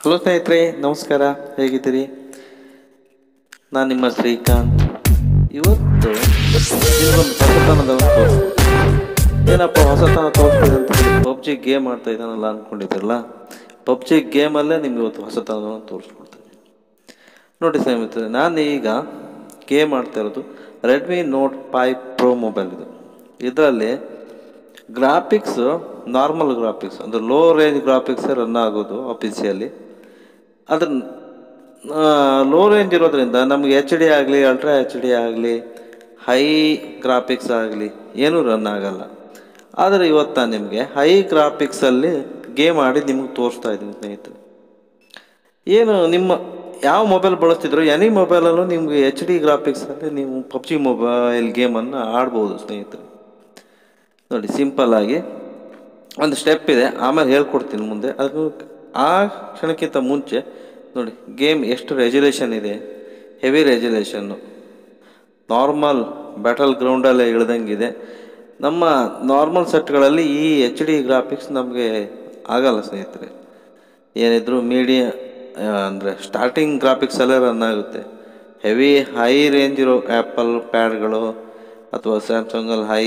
hello ಸ್ನೇಹಿತರೆ ನಮಸ್ಕಾರ ಹೇಗಿದ್ದೀರಿ ನಾನು ನಿಮ್ಮ ಶ್ರೀಕಾಂತ್ ಇವತ್ತು ನಿಮ್ಗೊಂದು ಹೊಸತನದ ಒಂದು ಏನಪ್ಪ ಹೊಸತನ ತೋರಿಸ್ತಿದೆ ಅಂತ ಪಬ್ಜಿ ಗೇಮ್ ಆಡ್ತಾ ಇದ್ದಾನಲ್ಲ ಅಂದ್ಕೊಂಡಿದ್ರಲ್ಲ ಪಬ್ಜಿ ಗೇಮಲ್ಲೇ ನಿಮ್ಗೆ ಇವತ್ತು ಹೊಸತನವನ್ನು ತೋರಿಸ್ಕೊಡ್ತೀನಿ ನೋಡಿ ಸ್ನೇಹಿತರೆ ನಾನು ಈಗ ಗೇಮ್ ಆಡ್ತಾ ಇರೋದು Redmi Note five Pro mobile ಇದು ಇದರಲ್ಲಿ ಗ್ರಾಫಿಕ್ಸ್ ನಾರ್ಮಲ್ ಗ್ರಾಫಿಕ್ಸ್ ಅಂದರೆ ಲೋ ರೇಂಜ್ ಗ್ರಾಫಿಕ್ಸ್ ರನ್ ಆಗೋದು ಆಫೀಸಿಯಲ್ಲಿ ಅದ್ರ ಲೋ ರೇಂಜ್ ಇರೋದ್ರಿಂದ ನಮಗೆ ಎಚ್ ಡಿ ಆಗಲಿ ಅಲ್ಟ್ರಾ ಎಚ್ ಡಿ ಆಗಲಿ ಹೈ ಗ್ರಾಫಿಕ್ಸ್ ಆಗಲಿ ಏನೂ ರನ್ ಆಗಲ್ಲ ಆದರೆ ಇವತ್ತು ನಾನು ನಿಮಗೆ ಹೈ ಗ್ರಾಫಿಕ್ಸಲ್ಲಿ ಗೇಮ್ ಆಡಿ ನಿಮಗೆ ತೋರಿಸ್ತಾ ಇದ್ದೀನಿ ಸ್ನೇಹಿತರೆ ಏನು ನಿಮ್ಮ ಯಾವ ಮೊಬೈಲ್ ಬಳಸ್ತಿದ್ರು ಎನಿ ಮೊಬೈಲಲ್ಲೂ ನಿಮಗೆ ಎಚ್ ಡಿ ಗ್ರಾಫಿಕ್ಸಲ್ಲಿ ನೀವು ಪಬ್ಜಿ ಮೊಬೈಲ್ ಗೇಮನ್ನು ಆಡ್ಬೋದು ಸ್ನೇಹಿತರೆ ನೋಡಿ ಸಿಂಪಲ್ ಆಗಿ ಒಂದು ಸ್ಟೆಪ್ ಇದೆ ಆಮೇಲೆ ಹೇಳ್ಕೊಡ್ತೀನಿ ಮುಂದೆ ಅದು ಆ ಕ್ಷಣಕ್ಕಿಂತ ಮುಂಚೆ ನೋಡಿ ಗೇಮ್ ಎಷ್ಟು ರೆಜುಲೇಷನ್ ಇದೆ ಹೆವಿ ರೆಜುಲೇಷನ್ನು ನಾರ್ಮಲ್ ಬ್ಯಾಟಲ್ ಗ್ರೌಂಡಲ್ಲೇ ಇಳ್ದಂಗಿದೆ ನಮ್ಮ ನಾರ್ಮಲ್ ಸೆಟ್ಗಳಲ್ಲಿ ಈ ಎಚ್ ಡಿ ಗ್ರಾಫಿಕ್ಸ್ ನಮಗೆ ಆಗಲ್ಲ ಸ್ನೇಹಿತರೆ ಏನಿದ್ರು ಮೀಡಿಯ ಅಂದರೆ ಸ್ಟಾರ್ಟಿಂಗ್ ಗ್ರಾಫಿಕ್ಸಲ್ಲೇ ರನ್ ಆಗುತ್ತೆ ಹೆವಿ ಹೈ ರೇಂಜ್ ಇರೋ ಆ್ಯಪಲ್ ಪ್ಯಾಡ್ಗಳು ಅಥವಾ ಸ್ಯಾಮ್ಸಂಗಲ್ಲಿ ಹೈ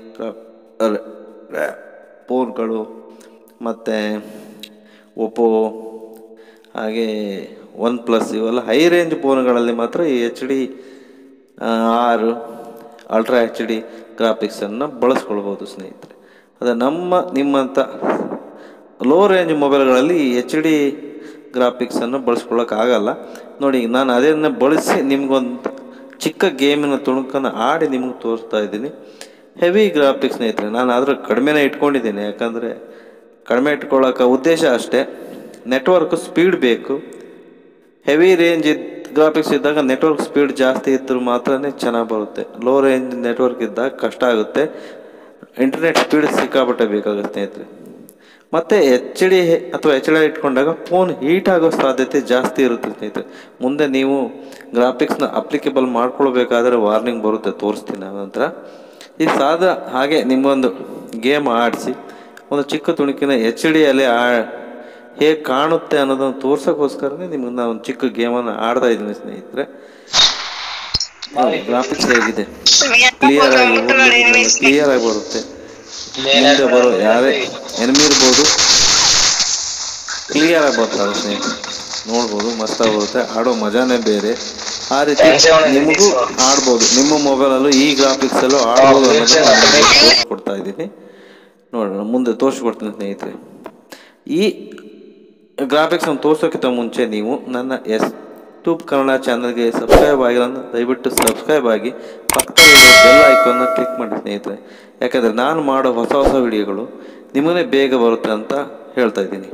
ಫೋನ್ಗಳು ಮತ್ತು ಒಪ್ಪೋ ಹಾಗೆ ಒನ್ ಪ್ಲಸ್ ಇವೆಲ್ಲ ಹೈ ರೇಂಜ್ ಫೋನ್ಗಳಲ್ಲಿ ಮಾತ್ರ ಈ H D R ultra H D ಗ್ರಾಫಿಕ್ಸನ್ನು ಬಳಸ್ಕೊಳ್ಬೋದು ಸ್ನೇಹಿತರೆ ಅದು ನಮ್ಮ ನಿಮ್ಮಂಥ ಲೋ ರೇಂಜ್ ಮೊಬೈಲ್ಗಳಲ್ಲಿ ಈ ಎಚ್ ಡಿ ಗ್ರಾಫಿಕ್ಸನ್ನು ಬಳಸ್ಕೊಳ್ಳೋಕ್ಕಾಗಲ್ಲ ನೋಡಿ ನಾನು ಅದನ್ನು ಬಳಸಿ ನಿಮ್ಗೊಂದು ಚಿಕ್ಕ ಗೇಮಿನ ತುಣುಕನ್ನು ಆಡಿ ನಿಮಗೆ ತೋರಿಸ್ತಾ ಇದ್ದೀನಿ ಹೆವಿ ಗ್ರಾಫಿಕ್ಸ್ ಸ್ನೇಹಿತರೆ ನಾನು ಆದರೆ ಕಡಿಮೆನೇ ಇಟ್ಕೊಂಡಿದ್ದೀನಿ ಯಾಕಂದರೆ ಕಡಿಮೆ ಇಟ್ಕೊಳ್ಳೋಕೆ ಉದ್ದೇಶ ಅಷ್ಟೇ ನೆಟ್ವರ್ಕ್ ಸ್ಪೀಡ್ ಬೇಕು ಹೆವಿ ರೇಂಜ್ ಇದ್ದ ಗ್ರಾಫಿಕ್ಸ್ ಇದ್ದಾಗ ನೆಟ್ವರ್ಕ್ ಸ್ಪೀಡ್ ಜಾಸ್ತಿ ಇದ್ದರೂ ಮಾತ್ರನೇ ಚೆನ್ನಾಗಿ ಬರುತ್ತೆ ಲೋ ರೇಂಜ್ ನೆಟ್ವರ್ಕ್ ಇದ್ದಾಗ ಕಷ್ಟ ಆಗುತ್ತೆ ಇಂಟರ್ನೆಟ್ ಸ್ಪೀಡ್ ಸಿಕ್ಕಾಪಟ್ಟೆ ಬೇಕಾಗುತ್ತೆ ಸ್ನೇಹಿತರೆ ಮತ್ತು ಎಚ್ ಡಿ ಅಥವಾ ಎಚ್ ಡಿ ಇಟ್ಕೊಂಡಾಗ ಫೋನ್ ಹೀಟ್ ಆಗೋ ಸಾಧ್ಯತೆ ಜಾಸ್ತಿ ಇರುತ್ತೆ ಸ್ನೇಹಿತರೆ ಮುಂದೆ ನೀವು ಗ್ರಾಫಿಕ್ಸ್ನ ಅಪ್ಲಿಕೇಬಲ್ ಮಾಡ್ಕೊಳ್ಬೇಕಾದ್ರೆ ವಾರ್ನಿಂಗ್ ಬರುತ್ತೆ ತೋರಿಸ್ತೀನಿ ನಂತರ ಈ ಸಾದ ಹಾಗೆ ನಿಮ್ಮೊಂದು ಗೇಮ್ ಆಡಿಸಿ ಒಂದು ಚಿಕ್ಕ ತುಣುಕಿನ ಎಚ್ ಡಿಯಲ್ಲಿ ಆ ಹೇಗೆ ಕಾಣುತ್ತೆ ಅನ್ನೋದನ್ನು ತೋರ್ಸೋಕ್ಕೋಸ್ಕರನೇ ನಿಮ್ಗೆ ನಾನು ಒಂದು ಚಿಕ್ಕ ಗೇಮನ್ನು ಆಡ್ತಾ ಇದ್ದೀನಿ ಸ್ನೇಹಿತರೆ ಗ್ರಾಫಿಕ್ಸ್ ಹೇಗಿದೆ ಕ್ಲಿಯರ್ ಆಗಿ ಕ್ಲಿಯರ್ ಆಗಿ ಬರುತ್ತೆ ಮುಂದೆ ಬರೋ ಯಾರೇ ಎನಿಮಿ ಇರ್ಬೋದು ಕ್ಲಿಯರ್ ಆಗಿ ಬರ್ತಾರೆ ಸ್ನೇಹಿತರೆ ನೋಡ್ಬೋದು ಮಸ್ತಾಗಿ ಬರುತ್ತೆ ಆಡೋ ಮಜಾನೇ ಬೇರೆ ಆ ರೀತಿ ನಿಮಗೂ ಆಡ್ಬೋದು ನಿಮ್ಮ ಮೊಬೈಲಲ್ಲೂ ಈ ಗ್ರಾಫಿಕ್ಸಲ್ಲೂ ಆಡ್ಬೋದು ಅನ್ನೋದನ್ನ ಕೊಡ್ತಾ ಇದ್ದೀನಿ ನೋಡೋಣ ಮುಂದೆ ತೋರಿಸ್ಕೊಡ್ತೀನಿ ಸ್ನೇಹಿತರೆ ಈ ಗ್ರಾಫಿಕ್ಸನ್ನು ತೋರ್ಸೋಕ್ಕಿಂತ ಮುಂಚೆ ನೀವು ನನ್ನ ಎಸ್ ಯೂಟ್ಯೂಬ್ ಕನ್ನಡ ಚಾನಲ್ಗೆ ಸಬ್ಸ್ಕ್ರೈಬ್ ಆಗಿಲ್ಲ ದಯವಿಟ್ಟು ಸಬ್ಸ್ಕ್ರೈಬ್ ಆಗಿ ಪಕ್ಕದಲ್ಲಿರೋ ಬೆಲ್ ಐಕಾನ್ನ ಕ್ಲಿಕ್ ಮಾಡಿ ಸ್ನೇಹಿತರೆ ಯಾಕಂದರೆ ನಾನು ಮಾಡೋ ಹೊಸ ಹೊಸ ವಿಡಿಯೋಗಳು ನಿಮ್ಮನ್ನೇ ಬೇಗ ಬರುತ್ತೆ ಅಂತ ಹೇಳ್ತಾ ಇದ್ದೀನಿ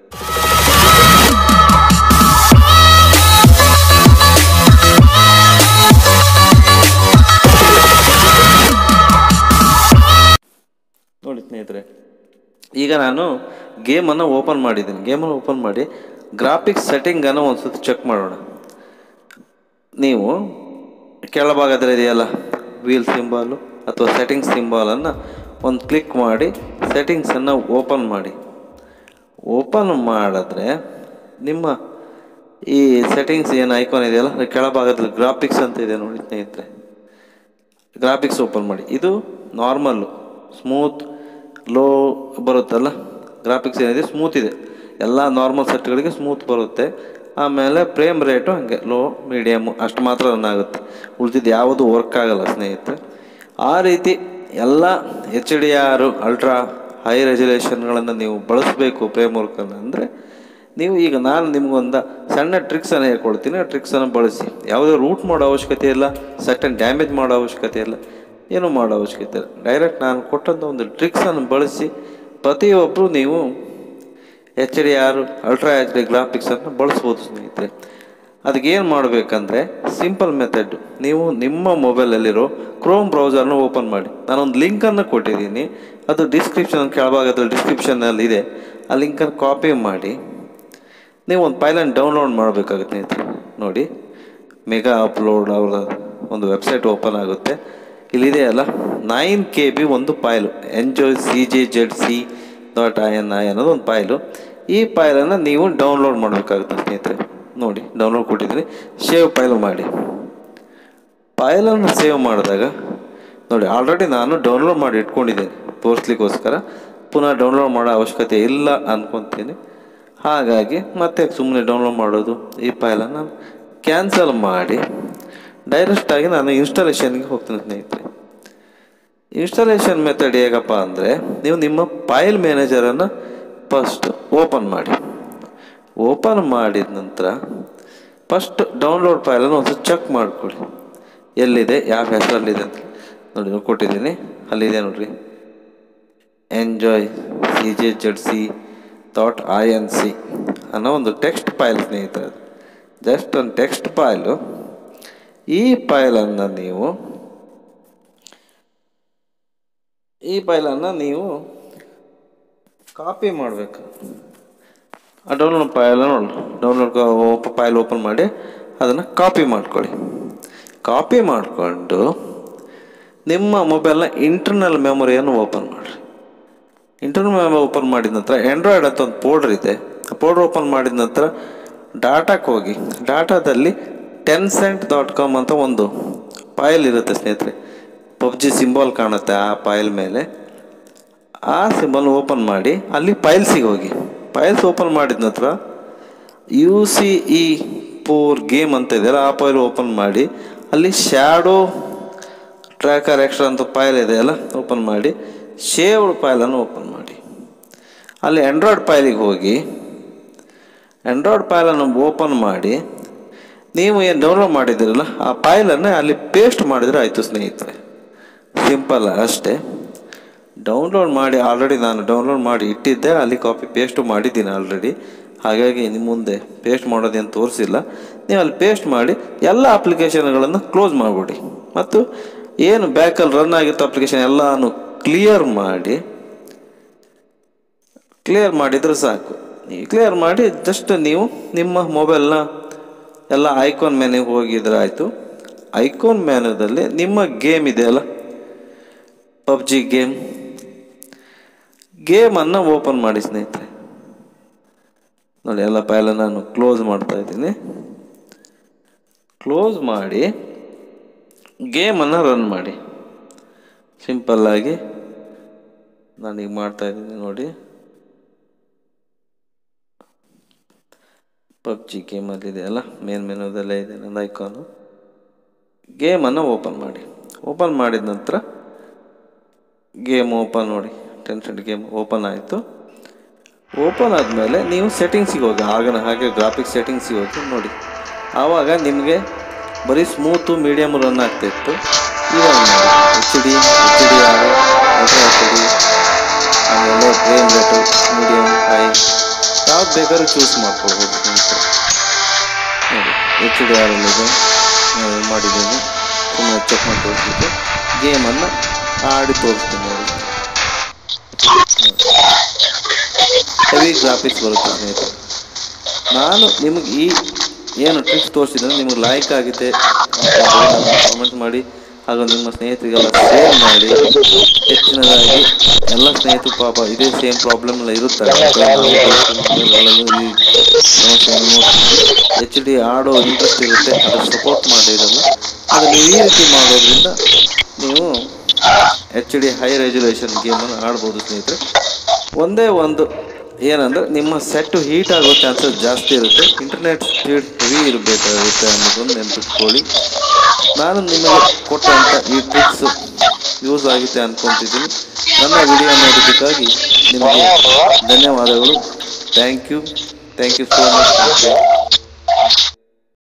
ನೋಡಿ ಸ್ನೇಹಿತರೆ ಈಗ ನಾನು ಗೇಮನ್ನು ಓಪನ್ ಮಾಡಿದ್ದೀನಿ ಗೇಮನ್ನು ಓಪನ್ ಮಾಡಿ ಗ್ರಾಫಿಕ್ಸ್ ಸೆಟ್ಟಿಂಗನ್ನು ಒಂದು ಸತಿ ಚೆಕ್ ಮಾಡೋಣ ನೀವು ಕೆಳಭಾಗದಲ್ಲಿ ಇದೆಯಲ್ಲ ವೀಲ್ ಸಿಂಬಾಲು ಅಥವಾ ಸೆಟ್ಟಿಂಗ್ಸ್ ಸಿಂಬಾಲನ್ನು ಒಂದು ಕ್ಲಿಕ್ ಮಾಡಿ ಸೆಟ್ಟಿಂಗ್ಸನ್ನು ಓಪನ್ ಮಾಡಿ ಓಪನ್ ಮಾಡಿದ್ರೆ ನಿಮ್ಮ ಈ ಸೆಟ್ಟಿಂಗ್ಸ್ ಏನು ಐಕಾನ್ ಇದೆಯಲ್ಲ ಅದ್ರ ಕೆಳಭಾಗದಲ್ಲಿ ಗ್ರಾಫಿಕ್ಸ್ ಅಂತ ಇದೆ ನೋಡಿ ಸ್ನೇಹಿತರೆ ಗ್ರಾಫಿಕ್ಸ್ ಓಪನ್ ಮಾಡಿ ಇದು ನಾರ್ಮಲ್ಲು ಸ್ಮೂತ್ ಲೋ ಬರುತ್ತಲ್ಲ ಗ್ರಾಫಿಕ್ಸ್ ಏನಿದೆ ಸ್ಮೂತ್ ಇದೆ ಎಲ್ಲ ನಾರ್ಮಲ್ ಸೆಟ್ಗಳಿಗೆ ಸ್ಮೂತ್ ಬರುತ್ತೆ ಆಮೇಲೆ ಫ್ರೇಮ್ ರೇಟು ಹಾಗೆ ಲೋ ಮೀಡಿಯಮ್ಮು ಅಷ್ಟು ಮಾತ್ರ ರನ್ ಆಗುತ್ತೆ ಉಳಿದಿದ್ದು ಯಾವುದು ವರ್ಕ್ ಆಗಲ್ಲ ಸ್ನೇಹಿತರೆ ಆ ರೀತಿ ಎಲ್ಲ H D R ultra high ರೆಜುಲೇಷನ್ಗಳನ್ನು ನೀವು ಬಳಸಬೇಕು ಫ್ರೇಮ್ ವರ್ಕನ್ನು ಅಂದರೆ ನೀವು ಈಗ ನಾನು ನಿಮಗೊಂದು ಸಣ್ಣ ಟ್ರಿಕ್ಸನ್ನು ಹೇಳ್ಕೊಡ್ತೀನಿ ಆ ಟ್ರಿಕ್ಸನ್ನು ಬಳಸಿ ಯಾವುದೇ ರೂಟ್ ಮಾಡೋ ಅವಶ್ಯಕತೆ ಇಲ್ಲ ಸೆಟ್ಟನ್ನು ಡ್ಯಾಮೇಜ್ ಮಾಡೋ ಅವಶ್ಯಕತೆ ಇಲ್ಲ ಏನೂ ಮಾಡೋ ಅವಶ್ಯಕತೆ ಇಲ್ಲ ಡೈರೆಕ್ಟ್ ನಾನು ಕೊಟ್ಟಂಥ ಒಂದು ಟ್ರಿಕ್ಸನ್ನು ಬಳಸಿ ಪ್ರತಿಯೊಬ್ಬರು ನೀವು H D R ultra H D ಗ್ರಾಫಿಕ್ಸನ್ನು ಬಳಸ್ಬೋದು ಸ್ನೇಹಿತರೆ ಅದಕ್ಕೇನು ಮಾಡಬೇಕಂದ್ರೆ ಸಿಂಪಲ್ ಮೆಥಡ್ ನೀವು ನಿಮ್ಮ ಮೊಬೈಲಲ್ಲಿರೋ ಕ್ರೋಮ್ ಬ್ರೌಸರ್ನ ಓಪನ್ ಮಾಡಿ ನಾನೊಂದು ಲಿಂಕನ್ನು ಕೊಟ್ಟಿದ್ದೀನಿ ಅದು ಡಿಸ್ಕ್ರಿಪ್ಷನ್ ಕೆಳಭಾಗದಲ್ಲಿ ಡಿಸ್ಕ್ರಿಪ್ಷನಲ್ಲಿ ಇದೆ ಆ ಲಿಂಕನ್ನು ಕಾಪಿ ಮಾಡಿ ನೀವು ಒಂದು ಫೈಲನ್ನು ಡೌನ್ಲೋಡ್ ಮಾಡಬೇಕಾಗುತ್ತೆ ಸ್ನೇಹಿತರೆ ನೋಡಿ ಮೆಗಾ ಅಪ್ಲೋಡ್ ಅವರ ಒಂದು ವೆಬ್ಸೈಟ್ ಓಪನ್ ಆಗುತ್ತೆ ಇಲ್ಲಿದೆಯಲ್ಲ ನೈನ್ ಕೆ ಬಿ ಒಂದು file enjoy C J Z C dot I N I ಅನ್ನೋದು ಒಂದು ಫೈಲು ಈ ಫೈಲನ್ನು ನೀವು ಡೌನ್ಲೋಡ್ ಮಾಡಬೇಕಾಗುತ್ತೆ ಸ್ನೇಹಿತರೆ ನೋಡಿ ಡೌನ್ಲೋಡ್ ಕೊಟ್ಟಿದ್ದೀನಿ ಸೇವ್ ಫೈಲ್ ಮಾಡಿ ಫೈಲನ್ನು ಸೇವ್ ಮಾಡಿದಾಗ ನೋಡಿ ಆಲ್ರೆಡಿ ನಾನು ಡೌನ್ಲೋಡ್ ಮಾಡಿ ಇಟ್ಕೊಂಡಿದ್ದೀನಿ ತೋರಿಸ್ಲಿಕ್ಕೋಸ್ಕರ ಪುನಃ ಡೌನ್ಲೋಡ್ ಮಾಡೋ ಅವಶ್ಯಕತೆ ಇಲ್ಲ ಅಂದ್ಕೊತೀನಿ ಹಾಗಾಗಿ ಮತ್ತೆ ಸುಮ್ಮನೆ ಡೌನ್ಲೋಡ್ ಮಾಡೋದು ಈ ಫೈಲನ್ನು ಕ್ಯಾನ್ಸಲ್ ಮಾಡಿ ಡೈರೆಕ್ಟಾಗಿ ನಾನು ಇನ್ಸ್ಟಾಲೇಷನ್ಗೆ ಹೋಗ್ತೀನಿ ಸ್ನೇಹಿತರೆ ಇನ್ಸ್ಟಾಲೇಷನ್ ಮೆಥಡ್ ಹೇಗಪ್ಪ ಅಂದರೆ ನೀವು ನಿಮ್ಮ ಫೈಲ್ ಮ್ಯಾನೇಜರನ್ನು ಫಸ್ಟ್ ಓಪನ್ ಮಾಡಿ ಓಪನ್ ಮಾಡಿದ ನಂತರ ಫಸ್ಟ್ ಡೌನ್ಲೋಡ್ ಫೈಲನ್ನು ಒಂದು ಚೆಕ್ ಮಾಡ್ಕೊಳ್ಳಿ ಎಲ್ಲಿದೆ ಯಾವ ಹೆಸರಲ್ಲಿದೆ ಅಂತ ನೋಡಿ ನಾನು ಕೊಟ್ಟಿದ್ದೀನಿ ಅಲ್ಲಿದೆ ನೋಡ್ರಿ enjoy C J Z C dot I N C ಅನ್ನೋ ಒಂದು ಟೆಕ್ಸ್ಟ್ ಫೈಲ್ ಸ್ನೇಹಿತರೆ ಅದು ಜಸ್ಟ್ ಒಂದು ಟೆಕ್ಸ್ಟ್ ಫೈಲು ಈ ಫೈಲನ್ನು ನೀವು ಈ ಫೈಲನ್ನು ನೀವು ಕಾಪಿ ಮಾಡಬೇಕು ಆ download file download file open ಮಾಡಿ ಅದನ್ನು ಕಾಪಿ ಮಾಡ್ಕೊಳ್ಳಿ ಕಾಪಿ ಮಾಡಿಕೊಂಡು ನಿಮ್ಮ ಮೊಬೈಲ್ನ ಇಂಟರ್ನಲ್ ಮೆಮೊರಿಯನ್ನು ಓಪನ್ ಮಾಡಿರಿ ಇಂಟರ್ನಲ್ ಮೆಮೊರಿ ಓಪನ್ ಮಾಡಿದ ನಂತರ ಆ್ಯಂಡ್ರಾಯ್ಡ್ ಅಂತ ಒಂದು ಪೋಲ್ಡ್ರ್ ಇದೆ ಆ ಪೋಲ್ಡ್ರ್ ಓಪನ್ ಮಾಡಿದ ನಂತರ ಡಾಟಾಕ್ಕೆ ಹೋಗಿ ಡಾಟಾದಲ್ಲಿ ಟೆನ್ ಸೆಂಟ್ ಡಾಟ್ ಕಾಮ್ ಅಂತ ಒಂದು ಫೈಲ್ ಇರುತ್ತೆ ಸ್ನೇಹಿತರೆ ಪಬ್ಜಿ ಸಿಂಬಾಲ್ ಕಾಣುತ್ತೆ ಆ ಫೈಲ್ ಮೇಲೆ ಆ ಸಿಂಬಲ್ ಓಪನ್ ಮಾಡಿ ಅಲ್ಲಿ ಫೈಲ್ಸಿಗೆ ಹೋಗಿ ಫೈಲ್ಸ್ ಓಪನ್ ಮಾಡಿದ ನಂತರ U C E four game ಅಂತ ಇದೆಯಲ್ಲ ಆ ಫೈಲ್ ಓಪನ್ ಮಾಡಿ ಅಲ್ಲಿ ಶ್ಯಾಡೋ ಟ್ರ್ಯಾಕರ್ ಎಕ್ಸ್ಟ್ರಾ ಅಂತ ಫೈಲ್ ಇದೆಯಲ್ಲ ಓಪನ್ ಮಾಡಿ ಶೇವ್ಡ್ ಫೈಲನ್ನು ಓಪನ್ ಮಾಡಿ ಅಲ್ಲಿ ಆ್ಯಂಡ್ರಾಯ್ಡ್ ಫೈಲಿಗೆ ಹೋಗಿ ಆ್ಯಂಡ್ರಾಯ್ಡ್ ಫೈಲನ್ನು ಓಪನ್ ಮಾಡಿ ನೀವು ಏನು ಡೌನ್ಲೋಡ್ ಮಾಡಿದ್ದೀರಲ್ಲ ಆ ಫೈಲನ್ನು ಅಲ್ಲಿ ಪೇಸ್ಟ್ ಮಾಡಿದರೆ ಆಯಿತು ಸ್ನೇಹಿತರೆ ಸಿಂಪಲ್ ಅಷ್ಟೇ ಡೌನ್ಲೋಡ್ ಮಾಡಿ ಆಲ್ರೆಡಿ ನಾನು ಡೌನ್ಲೋಡ್ ಮಾಡಿ ಇಟ್ಟಿದ್ದೆ ಅಲ್ಲಿ ಕಾಪಿ ಪೇಸ್ಟು ಮಾಡಿದ್ದೀನಿ ಆಲ್ರೆಡಿ ಹಾಗಾಗಿ ನಿಮ್ಮ ಮುಂದೆ ಪೇಸ್ಟ್ ಮಾಡೋದೇನು ತೋರಿಸಿಲ್ಲ ನೀವು ಅಲ್ಲಿ ಪೇಸ್ಟ್ ಮಾಡಿ ಎಲ್ಲ ಅಪ್ಲಿಕೇಶನ್ಗಳನ್ನು ಕ್ಲೋಸ್ ಮಾಡಿಬಿಡಿ ಮತ್ತು ಏನು ಬ್ಯಾಕಲ್ಲಿ ರನ್ ಆಗಿತ್ತು ಅಪ್ಲಿಕೇಶನ್ ಎಲ್ಲಾನು ಕ್ಲಿಯರ್ ಮಾಡಿ ಕ್ಲಿಯರ್ ಮಾಡಿದರೆ ಸಾಕು ಕ್ಲಿಯರ್ ಮಾಡಿ ಜಸ್ಟ್ ನೀವು ನಿಮ್ಮ ಮೊಬೈಲ್ನ ಎಲ್ಲ ಐಕಾನ್ ಮೆನ್ಯೂಗೆ ಹೋಗಿದ್ರೆ ಆಯಿತು ಐಕಾನ್ ಮೆನ್ಯೂದಲ್ಲಿ ನಿಮ್ಮ ಗೇಮ್ ಇದೆಯಲ್ಲ ಪಬ್ಜಿ ಗೇಮ್ ಗೇಮನ್ನು ಓಪನ್ ಮಾಡಿ ಸ್ನೇಹಿತರೆ ನೋಡಿ ಎಲ್ಲ ಫೈಲನ್ನು ನಾನು ಕ್ಲೋಸ್ ಮಾಡ್ತಾ ಇದ್ದೀನಿ ಕ್ಲೋಸ್ ಮಾಡಿ ಗೇಮನ್ನು ರನ್ ಮಾಡಿ ಸಿಂಪಲ್ಲಾಗಿ ನಾನೀಗ ಮಾಡ್ತಾ ಇದ್ದೀನಿ ನೋಡಿ ಪಬ್ಜಿ ಗೇಮಲ್ಲಿದೆ ಅಲ್ಲ ಮೇನ್ ಮೆನುದಲ್ಲೇ ಇದೆ ನನ್ನ ಐಕಾನು ಗೇಮನ್ನು ಓಪನ್ ಮಾಡಿ ಓಪನ್ ಮಾಡಿದ ನಂತರ ಗೇಮ್ ಓಪನ್ ನೋಡಿ ಟೆನ್ಸೆಂಟ್ ಗೇಮ್ ಓಪನ್ ಆಯಿತು ಓಪನ್ ಆದಮೇಲೆ ನೀವು ಸೆಟ್ಟಿಂಗ್ಸಿಗೆ ಹೋಗಿ ಆಗನ ಹಾಗೆ ಗ್ರಾಫಿಕ್ಸ್ ಸೆಟ್ಟಿಂಗ್ಸಿಗೆ ಹೋಗಿ ನೋಡಿ ಆವಾಗ ನಿಮಗೆ ಬರೀ ಸ್ಮೂತು ಮೀಡಿಯಮ್ ರನ್ ಆಗ್ತಿತ್ತು ಇವಾಗ H D H D R ultra H D ಆಮೇಲೆ ಫ್ರೇಮ್ ರೇಟು ಮೀಡಿಯಮ್ ಹೈ ಯಾವ್ದು ಬೇಕಾದ್ರೂ ಚೂಸ್ ಮಾಡ್ಕೊಳ್ಬೋದು ಸ್ನೇಹಿತರೆ ನೋಡಿ ಎಚ್ ಡಿ ಆರ್ ಇದೆ ನಾನು ಮಾಡಿದ್ದೀನಿ ಸುಮ್ಮನೆ ಚೆಕ್ ಮಾಡಿ ತೋರಿಸ್ಬಿಟ್ಟು ಗೇಮನ್ನು ಆಡಿ ತೋರಿಸ್ತೀನಿ ನೋಡಿ ಹೆವಿ ಗ್ರಾಫಿಕ್ಸ್ ಬರುತ್ತೆ ಸ್ನೇಹಿತರೆ ನಾನು ನಿಮಗೆ ಈ ಏನು ಟ್ರಿಕ್ಸ್ ತೋರಿಸಿದ್ರೆ ನಿಮಗೆ ಲೈಕ್ ಆಗಿದೆ ಕಾಮೆಂಟ್ ಮಾಡಿ ಹಾಗೂ ನಿಮ್ಮ ಸ್ನೇಹಿತರಿಗೆಲ್ಲ ಶೇರ್ ಮಾಡಿ ಹೆಚ್ಚಿನದಾಗಿ ಎಲ್ಲ ಸ್ನೇಹಿತರು ಪಾಪ ಇದೇ ಸೇಮ್ ಪ್ರಾಬ್ಲಮ್ ಎಲ್ಲ ಇರುತ್ತಾರೆ ಎಚ್ ಡಿ ಆಡೋ ಇಂಟ್ರೆಸ್ಟ್ ಇರುತ್ತೆ ಅದು ಸಪೋರ್ಟ್ ಮಾಡಿರಲ್ಲ ಅದು ನೀವು ಈ ರೀತಿ ಮಾಡೋದ್ರಿಂದ ನೀವು ಎಚ್ ಡಿ ಹೈ ರೆಜುಲೇಷನ್ ಗೇಮನ್ನು ಆಡ್ಬೋದು ಸ್ನೇಹಿತರೆ ಒಂದೇ ಒಂದು ಏನಂದ್ರೆ ನಿಮ್ಮ ಸೆಟ್ಟು ಹೀಟ್ ಆಗೋ ಚಾನ್ಸಸ್ ಜಾಸ್ತಿ ಇರುತ್ತೆ ಇಂಟರ್ನೆಟ್ ಸ್ಪೀಡ್ ಹೆವಿ ಇರಬೇಕಾಗುತ್ತೆ ಅನ್ನೋದೊಂದು ನೆನಪಿಟ್ಕೊಳ್ಳಿ ನಾನು ನಿಮಗೆ ಕೊಟ್ಟಂಥ ಈ ಟ್ರಿಕ್ಸ್ ಯೂಸ್ ಆಗುತ್ತೆ ಅಂದ್ಕೊತಿದ್ದೀನಿ ನನ್ನ ವಿಡಿಯೋ ನೋಡಿದ್ದಕ್ಕಾಗಿ ನಿಮಗೆ ಧನ್ಯವಾದಗಳು thank you thank you so much